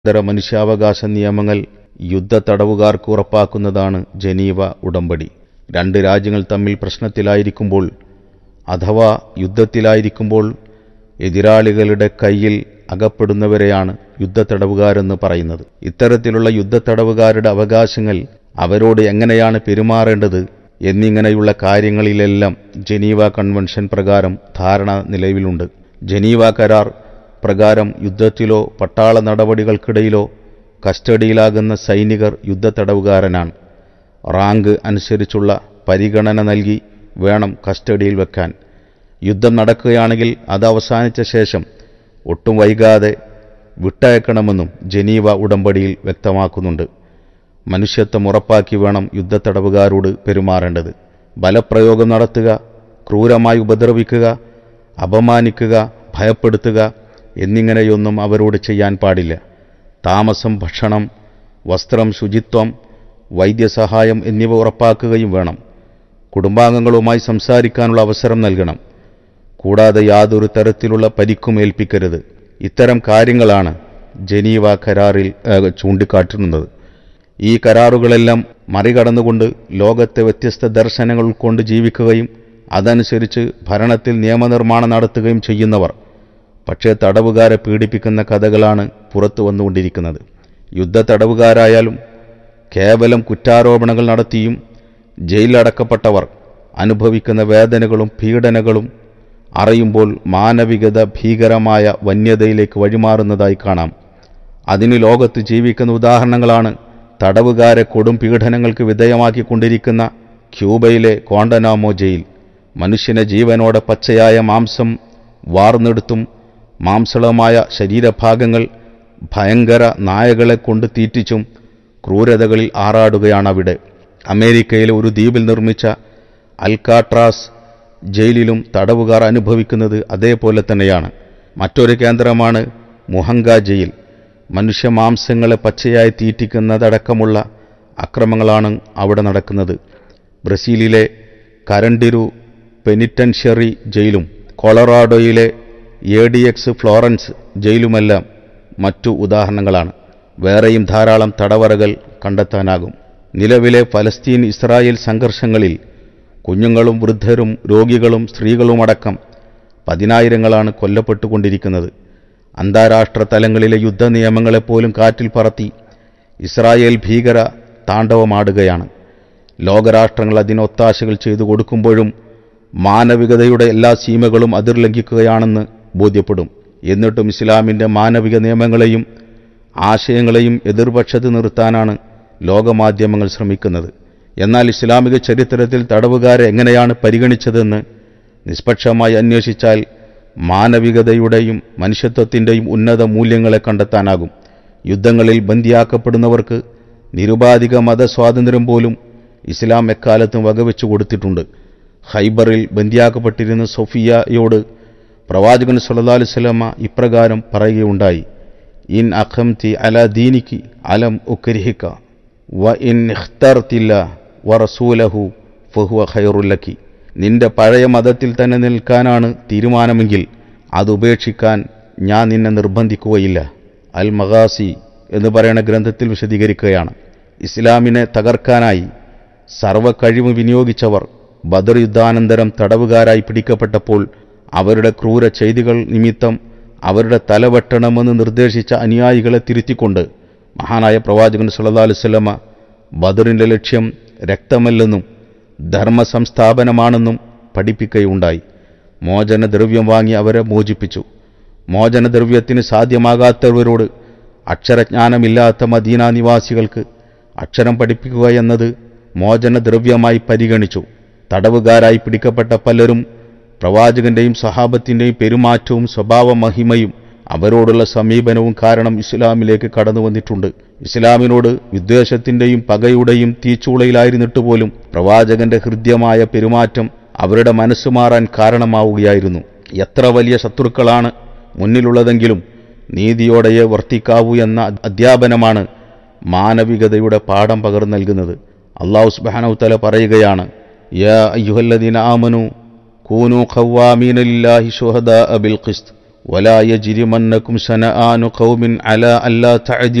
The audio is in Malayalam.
ഇതര മനുഷ്യാവകാശ നിയമങ്ങൾ യുദ്ധ തടവുകാർക്ക് ഉറപ്പാക്കുന്നതാണ് ജനീവ ഉടമ്പടി രണ്ട് രാജ്യങ്ങൾ തമ്മിൽ പ്രശ്നത്തിലായിരിക്കുമ്പോൾ അഥവാ യുദ്ധത്തിലായിരിക്കുമ്പോൾ എതിരാളികളുടെ കയ്യിൽ അകപ്പെടുന്നവരെയാണ് യുദ്ധത്തടവുകാരെന്ന് പറയുന്നത് ഇത്തരത്തിലുള്ള യുദ്ധത്തടവുകാരുടെ അവകാശങ്ങൾ അവരോട് എങ്ങനെയാണ് പെരുമാറേണ്ടത് എന്നിങ്ങനെയുള്ള കാര്യങ്ങളിലെല്ലാം ജനീവ കൺവെൻഷൻ പ്രകാരം ധാരണ നിലവിലുണ്ട് ജനീവ കരാർ പ്രകാരം യുദ്ധത്തിലോ പട്ടാള നടപടികൾക്കിടയിലോ കസ്റ്റഡിയിലാകുന്ന സൈനികർ യുദ്ധത്തടവുകാരനാണ് റാങ്ക് അനുസരിച്ചുള്ള പരിഗണന നൽകി വേണം കസ്റ്റഡിയിൽ വെക്കാൻ യുദ്ധം നടക്കുകയാണെങ്കിൽ അത് അവസാനിച്ച ശേഷം ഒട്ടും വൈകാതെ വിട്ടയക്കണമെന്നും ജനീവ ഉടമ്പടിയിൽ വ്യക്തമാക്കുന്നുണ്ട് മനുഷ്യത്വം ഉറപ്പാക്കി വേണം യുദ്ധത്തടവുകാരോട് പെരുമാറേണ്ടത് ബലപ്രയോഗം നടത്തുക ക്രൂരമായി ഉപദ്രവിക്കുക അപമാനിക്കുക ഭയപ്പെടുത്തുക എന്നിങ്ങനെയൊന്നും അവരോട് ചെയ്യാൻ പാടില്ല താമസം ഭക്ഷണം വസ്ത്രം ശുചിത്വം വൈദ്യസഹായം എന്നിവ ഉറപ്പാക്കുകയും വേണം കുടുംബാംഗങ്ങളുമായി സംസാരിക്കാനുള്ള അവസരം നൽകണം കൂടാതെ യാതൊരു തരത്തിലുള്ള പരിക്കും ഏൽപ്പിക്കരുത് ഇത്തരം കാര്യങ്ങളാണ് ജനീവ കരാറിൽ ഏഹ്, ചൂണ്ടിക്കാട്ടുന്നത് ഈ കരാറുകളെല്ലാം മറികടന്നുകൊണ്ട് ലോകത്തെ വ്യത്യസ്ത ദർശനങ്ങൾ ഉൾക്കൊണ്ട് ജീവിക്കുകയും അതനുസരിച്ച് ഭരണത്തിൽ നിയമനിർമ്മാണം നടത്തുകയും ചെയ്യുന്നവർ പക്ഷേ തടവുകാരെ പീഡിപ്പിക്കുന്ന കഥകളാണ് പുറത്തു വന്നുകൊണ്ടിരിക്കുന്നത് യുദ്ധ തടവുകാരായാലും കേവലം കുറ്റാരോപണങ്ങൾ നടത്തിയും ജയിലിലടക്കപ്പെട്ടവർ അനുഭവിക്കുന്ന വേദനകളും പീഡനകളും അറിയുമ്പോൾ മാനവികത ഭീകരമായ വന്യതയിലേക്ക് വഴിമാറുന്നതായി കാണാം അതിന് ലോകത്ത് ജീവിക്കുന്ന ഉദാഹരണങ്ങളാണ് തടവുകാരെ കൊടും പീഡനങ്ങൾക്ക് വിധേയമാക്കിക്കൊണ്ടിരിക്കുന്ന ക്യൂബയിലെ കോണ്ടനാമോ ജയിൽ മനുഷ്യനെ ജീവനോടെ പച്ചയായ മാംസം വാർന്നെടുത്തും മാംസളമായ ശരീരഭാഗങ്ങൾ ഭയങ്കര നായകളെ കൊണ്ട് തീറ്റിച്ചും ക്രൂരതകളിൽ ആറാടുകയാണ് അവിടെ അമേരിക്കയിലെ ഒരു ദ്വീപിൽ നിർമ്മിച്ച അൽക്കാട്രാസ് ജയിലിലും തടവുകാർ അനുഭവിക്കുന്നത് അതേപോലെ തന്നെയാണ് മറ്റൊരു കേന്ദ്രമാണ് മുഹങ്ക ജയിൽ മനുഷ്യമാംസങ്ങളെ പച്ചയായി തീറ്റിക്കുന്നതടക്കമുള്ള അക്രമങ്ങളാണ് അവിടെ നടക്കുന്നത് ബ്രസീലിലെ കരണ്ടിരു പെനിറ്റൻഷ്യറി ജയിലും കൊളറാഡോയിലെ എ ഡി എക്സ് ഫ്ലോറൻസ് ജയിലുമെല്ലാം മറ്റു ഉദാഹരണങ്ങളാണ് വേറെയും ധാരാളം തടവറകൾ കണ്ടെത്താനാകും നിലവിലെ ഫലസ്തീൻ ഇസ്രായേൽ സംഘർഷങ്ങളിൽ കുഞ്ഞുങ്ങളും വൃദ്ധരും രോഗികളും സ്ത്രീകളുമടക്കം പതിനായിരങ്ങളാണ് കൊല്ലപ്പെട്ടുകൊണ്ടിരിക്കുന്നത് അന്താരാഷ്ട്ര തലങ്ങളിലെ യുദ്ധ നിയമങ്ങളെപ്പോലും കാറ്റിൽ പറത്തി ഇസ്രായേൽ ഭീകര താണ്ഡവമാടുകയാണ് ലോകരാഷ്ട്രങ്ങൾ അതിന് ഒത്താശകൾ ചെയ്തു കൊടുക്കുമ്പോഴും മാനവികതയുടെ എല്ലാ സീമകളും അതിർലംഘിക്കുകയാണെന്ന് ബോധ്യപ്പെടും എന്നിട്ടും ഇസ്ലാമിൻ്റെ മാനവിക നിയമങ്ങളെയും ആശയങ്ങളെയും എതിർപക്ഷത്ത് നിർത്താനാണ് ലോകമാധ്യമങ്ങൾ ശ്രമിക്കുന്നത് എന്നാൽ ഇസ്ലാമിക ചരിത്രത്തിൽ തടവുകാരെ എങ്ങനെയാണ് പരിഗണിച്ചതെന്ന് നിഷ്പക്ഷമായി അന്വേഷിച്ചാൽ മാനവികതയുടെയും മനുഷ്യത്വത്തിൻ്റെയും ഉന്നത മൂല്യങ്ങളെ കണ്ടെത്താനാകും യുദ്ധങ്ങളിൽ ബന്ദിയാക്കപ്പെടുന്നവർക്ക് നിരുപാധിക മതസ്വാതന്ത്ര്യം പോലും ഇസ്ലാം എക്കാലത്തും വകവെച്ചു കൊടുത്തിട്ടുണ്ട് ഹൈബറിൽ ബന്ദിയാക്കപ്പെട്ടിരുന്ന സൊഫിയയോട് പ്രവാചകൻ സല്ലല്ലാഹു അലൈഹി വസല്ലമ ഇപ്രകാരം പറയുകയുണ്ടായി ഇൻ അഖംതി അല ദീനിക്ക് അലം ഉക്രിഹിക്ക വ ഇൻ ഇഖ്തർത്തില്ല വ റസൂലഹു ഫഹുവ ഖൈറുല്ലക്കി നിന്റെ പഴയ മതത്തിൽ തന്നെ നിൽക്കാനാണ് തീരുമാനമെങ്കിൽ അത് ഉപേക്ഷിക്കാൻ ഞാൻ നിന്നെ നിർബന്ധിക്കുകയില്ല അൽ മഗാസി എന്ന് പറയുന്ന ഗ്രന്ഥത്തിൽ വിശദീകരിക്കുകയാണ് ഇസ്ലാമിനെ തകർക്കാനായി സർവ കഴിവ് വിനിയോഗിച്ചവർ ബദർ യുദ്ധാനന്തരം തടവുകാരായി പിടിക്കപ്പെട്ടപ്പോൾ അവരുടെ ക്രൂര ചെയ്തികൾ നിമിത്തം അവരുടെ തല വെട്ടണമെന്ന് നിർദ്ദേശിച്ച അനുയായികളെ തിരുത്തിക്കൊണ്ട് മഹാനായ പ്രവാചകൻ സല്ലല്ലാഹു അലൈഹി വസല്ലമ ബദറിന്റെ ലക്ഷ്യം രക്തമല്ലെന്നും ധർമ്മ സംസ്ഥാപനമാണെന്നും പഠിപ്പിക്കുകയുണ്ടായി മോചനദ്രവ്യം വാങ്ങി അവരെ മോചിപ്പിച്ചു മോചനദ്രവ്യത്തിന് സാധ്യമാകാത്തവരോട് അക്ഷരജ്ഞാനമില്ലാത്ത മദീന നിവാസികൾക്ക് അക്ഷരം പഠിപ്പിക്കുക എന്നത് മോചനദ്രവ്യമായി പരിഗണിച്ചു തടവുകാരായി പിടിക്കപ്പെട്ട പലരും പ്രവാചകന്റെയും സഹാബത്തിന്റെയും പെരുമാറ്റവും സ്വഭാവ മഹിമയും അവരോടുള്ള സമീപനവും കാരണം ഇസ്ലാമിലേക്ക് കടന്നു വന്നിട്ടുണ്ട് ഇസ്ലാമിനോട് വിദ്വേഷത്തിന്റെയും പകയുടെയും തീച്ചൂളയിലായിരുന്നിട്ട് പോലും പ്രവാചകന്റെ ഹൃദ്യമായ പെരുമാറ്റം അവരുടെ മനസ്സ് മാറാൻ കാരണമാവുകയായിരുന്നു എത്ര വലിയ ശത്രുക്കളാണ് മുന്നിലുള്ളതെങ്കിലും നീതിയോടെയേ വർത്തിക്കാവൂ എന്ന അധ്യാപനമാണ് മാനവികതയുടെ പാഠം പകർന്നു നൽകുന്നത് അള്ളാഹു സുബ്ഹാനഹു പറയുകയാണ് യാ അയ്യുഹല്ലദീന ആമനു കൂനു ഖവ്വാമീന ലില്ലാഹി ശുഹദാ ബിൽ ഖിസ്ത് ولا يجرمنكم شنآن قوم على ألا تعدلوا